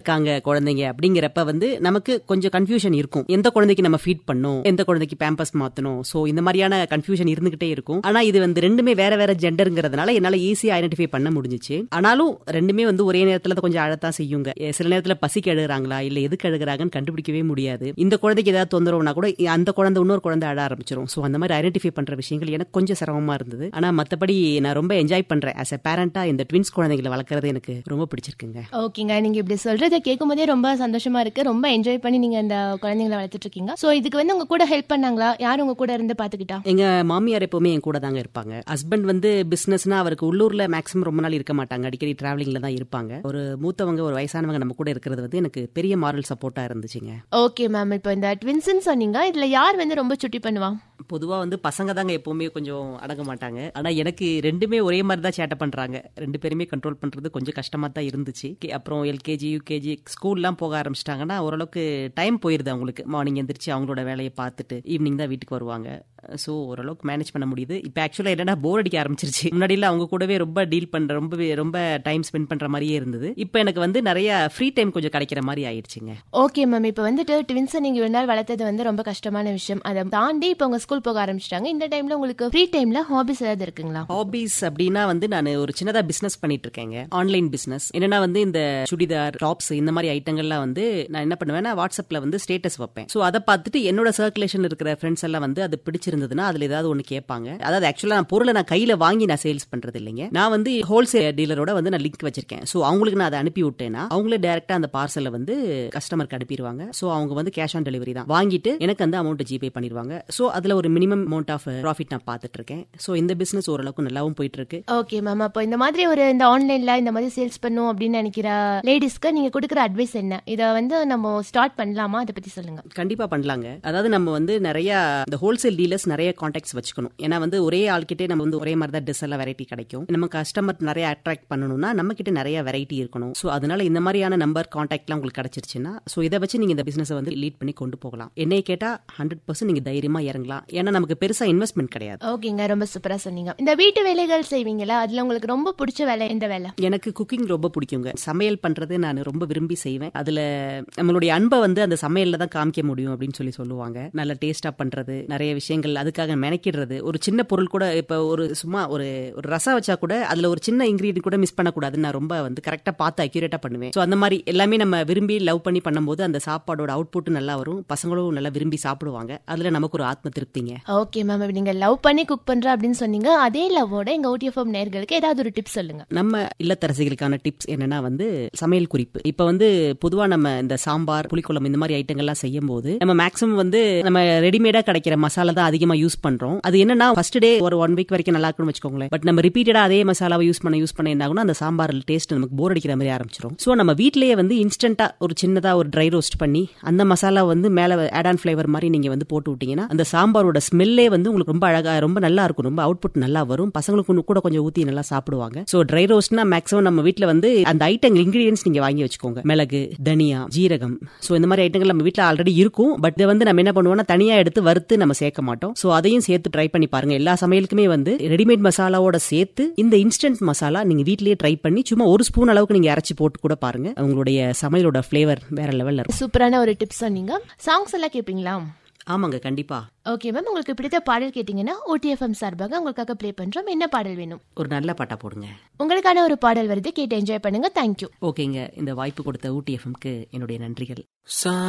இருக்காங்க குழந்தைங்க அப்படிங்கிறப்ப வந்து நமக்கு கொஞ்சம் கன்ஃபியூஷன் இருக்கும் எந்த குழந்தைக்கு நம்ம ஃபீட் பண்ணும் எந்த குழந்தைக்கு பேம்பஸ் மாத்தணும் சோ இந்த மாதிரியான கன்ஃபியூஷன் இருந்துகிட்டே இருக்கும் ஆனா இது வந்து ரெண்டுமே வேற வேற ஜெண்டருங்கிறதுனால என்னால ஈஸியா ஐடென்டிஃபை பண்ண முடிஞ்சிச்சு ஆனாலும் ரெண்டுமே வந்து ஒரே நேரத்துல கொஞ்சம் அழத்தான் செய்யுங்க எ, சில நேரத்துல பசிக்கு அழுகுறாங்களா இல்ல எதுக்கு அழுகுறாங்கன்னு கண்டுபிடிக்கவே முடியாது இந்த குழந்தைக்கு ஏதாவது தொந்தரவுனா கூட இ- அந்த குழந்தை இன்னொரு குழந்தை அழ ஆரம்பிச்சிரும் சோ அந்த மாதிரி ஐடென்டிஃபை பண்ற விஷயங்கள் எனக்கு கொஞ்சம் சிரமமா இருந்தது ஆனா மத்தபடி நான் ரொம்ப என்ஜாய் பண்றேன் as a பேரண்டா இந்த ட்வின்ஸ் குழந்தைகளை வளர்க்கறது எனக்கு ரொம்ப பிடிச்சிருக்குங்க ஓகேங்க நீங்க இப்படி சொல்றதை கேட்கும் போதே ரொம்ப சந்தோஷமா இருக்கு ரொம்ப என்ஜாய் பண்ணி நீங்க இந்த குழந்தைங்களை வளர்த்துட்டு இருக்கீங்க சோ இதுக்கு வந்து உங்க கூட ஹெல்ப் பண்ணாங்களா யார் உங்க கூட இருந்து பாத்துக்கிட்டா எங்க மாமியார் எப்பவுமே என் கூட தாங்க இருப்பாங்க ஹஸ்பண்ட் வந்து பிசினஸ்னா அவருக்கு உள்ளூர்ல மேக்ஸிமம் ரொம்ப நாள் இருக்க மாட்டாங்க அடிக்கடி டிராவலிங்ல தான் இருப்பாங்க ஒரு மூத்தவங்க ஒரு வயசானவங்க நம்ம கூட இருக்கிறது வந்து எனக்கு பெரிய மாரல் சப்போர்ட்டா இருந்துச்சுங்க ஓகே மேம் இப்போ இந்த ட்வின்ஸ்னு சொன்னீங்க இதுல யார் வந்து ரொம்ப சுட்டி பண்ணுவா பொதுவா வந்து பசங்க தாங்க எப்பவுமே கொஞ்சம் அடங்க மாட்டாங்க ஆனா எனக்கு ரெண்டுமே ஒரே மாதிரி தான் சேட்டை பண்றாங்க ரெண்டு பேருமே கண்ட்ரோல் பண்றது கொஞ்சம் கஷ்டமா தான் இருந்துச்சு கே- அப்புறம் எல்கேஜி யூகேஜி ஸ்கூல்லாம் போக ஆரம்பிச்சிட்டாங்கன்னா ஓரளவுக்கு டைம் போயிருது அவங்களுக்கு மார்னிங் எந்திரிச்சு அவங்களோட வேலையை பார்த்துட்டு ஈவினிங் தான் வீட்டுக்கு வருவாங்க ஸோ ஓரளவுக்கு மேனேஜ் பண்ண முடியுது இப்போ ஆக்சுவலாக என்னன்னா போர் அடிக்க ஆரம்பிச்சிருச்சு முன்னாடியில் அவங்க கூடவே ரொம்ப டீல் பண்ற ரொம்பவே ரொம்ப டைம் ஸ்பெண்ட் பண்ற மாதிரியே இருந்தது இப்போ எனக்கு வந்து நிறைய ஃப்ரீ டைம் கொஞ்சம் கிடைக்கிற மாதிரி ஆயிடுச்சுங்க ஓகே மேம் இப்போ வந்துட்டு ட்வின்ஸை நீங்க ஒரு நாள் வளர்த்தது வந்து ரொம்ப கஷ்டமான விஷயம் அதை தாண்டி இப்போ உங்க ஸ்கூல் போக ஆரம்பிச்சிட்டாங்க இந்த டைம்ல உங்களுக்கு ஃப்ரீ டைம்ல ஹாபிஸ் ஏதாவது இருக்குங்களா ஹாபிஸ் அப்படின்னா வந்து நான் ஒரு சின்னதா பிசினஸ் பண்ணிட்டு இருக்கேங்க ஆன்லைன் பிசினஸ் என்னன்னா வந்து இந்த சுடிதார் டாப்ஸ் இந்த மாதிரி ஐட்டங்கள்லாம் வந்து நான் என்ன பண்ணுவேன்னா வாட்ஸ்அப்ல வந்து ஸ்டேட்டஸ் வைப்பேன் சோ அதை பார்த்துட்டு என்னோட சர்க்குலேஷன் இருக்கிற ஃப்ரெண்ட்ஸ் எல்லாம் வந்து அது பிடிச்சிருந்ததுன்னா அதுல ஏதாவது ஒன்று கேட்பாங்க அதாவது ஆக்சுவலா நான் பொருளை நான் கையில வாங்கி நான் சேல்ஸ் பண்றது இல்லைங்க நான் வந்து ஹோல்சேல் டீலரோட வந்து நான் லிங்க் வச்சிருக்கேன் சோ அவங்களுக்கு நான் அதை அனுப்பி விட்டேன்னா அவங்களே டைரக்டா அந்த பார்சலை வந்து கஸ்டமருக்கு அனுப்பிடுவாங்க சோ அவங்க வந்து கேஷ் ஆன் டெலிவரி தான் வாங்கிட்டு எனக்கு அந்த அமௌண்ட் ஜிபே பண்ணிடுவாங்க சோ அதுல ஒரு மினிமம் அமௌண்ட் ஆஃப் ப்ராஃபிட் நான் பார்த்துட்டு இருக்கேன் சோ இந்த பிசினஸ் ஓரளவுக்கு நல்லாவும் போயிட்டு இருக்கு ஓகே மேம் அப்போ இந்த மாதிரி ஒரு இந்த ஆன்லைன்ல இந்த மாதிரி சேல்ஸ் பண்ணும் அப்படின்னு நினைக்கிற லேடிஸ்க்கு நீங்க கொடுக்குற அட்வைஸ் என்ன இதை வந்து நம்ம ஸ்டார்ட் பண்ணலாமா அதை பத்தி சொல்லுங்க கண்டிப்பா பண்ணலாங்க அதாவது நம்ம வந்து நிறைய இந்த ஹோல்சேல் டீலர்ஸ் நிறைய காண்டாக்ட்ஸ் வச்சுக்கணும் ஏன்னா வந்து ஒரே ஆள்கிட்டே நம்ம வந்து ஒரே மாதிரி தான் ட்ரெஸ் எல்லாம் வெரைட்டி கிடைக்கும் நம்ம கஸ்டமர் நிறைய அட்ராக்ட் பண்ணணும்னா நம்ம கிட்ட நிறைய வெரைட்டி இருக்கணும் ஸோ அதனால இந்த மாதிரியான நம்பர் காண்டாக்ட்லாம் உங்களுக்கு கிடைச்சிருச்சுன்னா ஸோ இதை வச்சு நீங்க இந்த பிசினஸ் வந்து லீட் பண்ணி கொண்டு போகலாம் என்னைய கேட்டா ஹண்ட்ரட் பர்சன்ட் நீங்க தைரியமா இறங்கலாம் ஏன்னா நமக்கு பெருசா இன்வெஸ்ட்மெண்ட் கிடையாது ஓகேங்க ரொம்ப சூப்பரா சொன்னீங்க இந்த வீட்டு வேலைகள் செய்வீங்களா அதுல உங்களுக்கு ரொம்ப பிடிச்ச வேலை எந்த வேலை எனக்கு குக்கிங் ரொம்ப பிடிக்குங்க சமையல் பண்றது நான் ரொம்ப விரும்பி செய்வேன் அதுல நம்மளுடைய அன்பை வந்து அந்த சமையல்ல தான் காமிக்க முடியும் அப்படின்னு சொல்லி சொல்லுவாங்க நல்ல டேஸ்டா பண்றது நிறைய விஷயங்கள் அதுக்காக மெனக்கிடுறது ஒரு சின்ன பொருள் கூட இப்ப ஒரு சும்மா ஒரு ஒரு ரசம் வச்சா கூட அதுல ஒரு சின்ன இன்கிரீடியன்ட் கூட மிஸ் பண்ணக்கூடாதுன்னு நான் ரொம்ப வந்து கரெக்டா பார்த்து அக்யூரேட்டா பண்ணுவேன் ஸோ அந்த மாதிரி எல்லாமே நம்ம விரும்பி லவ் பண்ணி பண்ணும்போது அந்த சாப்பாடோட அவுட்புட் நல்லா வரும் பசங்களும் நல்லா விரும்பி சாப்பிடுவாங்க அதுல நமக்கு ஒரு ஆத்ம திருப்திங்க ஓகே மேம் நீங்க லவ் பண்ணி குக் பண்ற அப்படின்னு சொன்னீங்க அதே லவ்வோட எங்க ஓடிஎஃப்எம் நேர்களுக்கு ஏதாவது ஒரு டிப் சொல்லுங்க நம்ம இல்லத்தரசிகளுக்கான டிப்ஸ் என்னன்னா வந்து சமையல் குறிப்பு இப்ப வந்து பொதுவா நம்ம இந்த சாம்பார் புளிக்குழம்பு இந்த மாதிரி ஐட்டங்கள்லாம் செய்யும் போது நம்ம மேக்ஸிமம் வந்து நம்ம ரெடிமேடா கிடைக்கிற மசாலா தான் அதிகமா யூஸ் பண்றோம் அது என்னன்னா ஃபர்ஸ்ட் டே ஒரு ஒன் வீக் வரைக்கும் நல்லா இருக்கும்னு வச்சுக்கோங்களேன் பட் நம்ம ரிப்பீட்டடா அதே மசாலாவை யூஸ் பண்ண யூஸ் பண்ண என்ன ஆகும்னா அந்த சாம்பார் டேஸ்ட் நமக்கு போர் அடிக்கிற மாதிரி ஆரம்பிச்சிடும் சோ நம்ம வீட்லயே வந்து இன்ஸ்டன்டா ஒரு சின்னதா ஒரு ட்ரை ரோஸ்ட் பண்ணி அந்த மசாலா வந்து மேல ஆட் ஆன் ஃபிளேவர் மாதிரி நீங்க வந்து போட்டு விட்டீங்கன்னா அந்த சாம்பாரோட ஸ்மெல்லே வந்து உங்களுக்கு ரொம்ப அழகா ரொம்ப நல்லா இருக்கும் ரொம்ப அவுட்புட் நல்லா வரும் பசங்களுக்கு இன்னும் கூட கொஞ்சம் ஊத்தி நல்லா சாப்பிடுவாங்க சோ ட்ரை ரோஸ்ட்னா மேக்ஸிமம் நம்ம வீட்ல வந்து அந்த ஐட்டம் இன்கிரீடியன்ஸ் நீங்க வாங்கி வச்சுக்கோங்க மிளகு தனியா ஜீரகம் சோ இந்த மாதிரி ஐட்டங்கள் நம்ம வீட்ல ஆல்ரெடி இருக்கும் பட் இதை வந்து நம்ம என்ன பண்ணுவோம்னா தனியா எடுத்து வறுத்து நம்ம சேர்க்க மாட்டோம் சோ அதையும் சேர்த்து ட்ரை பண்ணி பாருங்க எல்லா சமையலுக்குமே வந்து ரெடிமேட் மசாலாவோட சேர்த்து இந்த இன்ஸ்டன்ட் மசாலா நீங்க வீட்லயே ட்ரை பண்ணி சும்மா ஒரு ஸ்பூன் அளவுக்கு நீங்க அரைச்சு போட்டு கூட பாருங்க உங்களுடைய சமையலோட ஃபிளேவர் வேற லெவல்ல இருக்கும் சூப்பரான ஒரு டிப் சொன்னீங்க சாங்ஸ் எல்லாம் கேட்பீங்களா ஆமாங்க கண்டிப்பா ஓகே மேம் உங்களுக்கு பிடித்த பாடல் கேட்டீங்கன்னா ஓடிஎஃப்எம் சார்பாக உங்களுக்காக ப்ளே பண்றோம் என்ன பாடல் வேணும் ஒரு நல்ல பாட்டா போடுங்க உங்களுக்கான ஒரு பாடல் வருது கேட்டு என்ஜாய் பண்ணுங்க தேங்க்யூ ஓகேங்க இந்த வாய்ப்பு கொடுத்த ஊட்டி எஃப்எம்க்கு என்னுடைய நன்றிகள்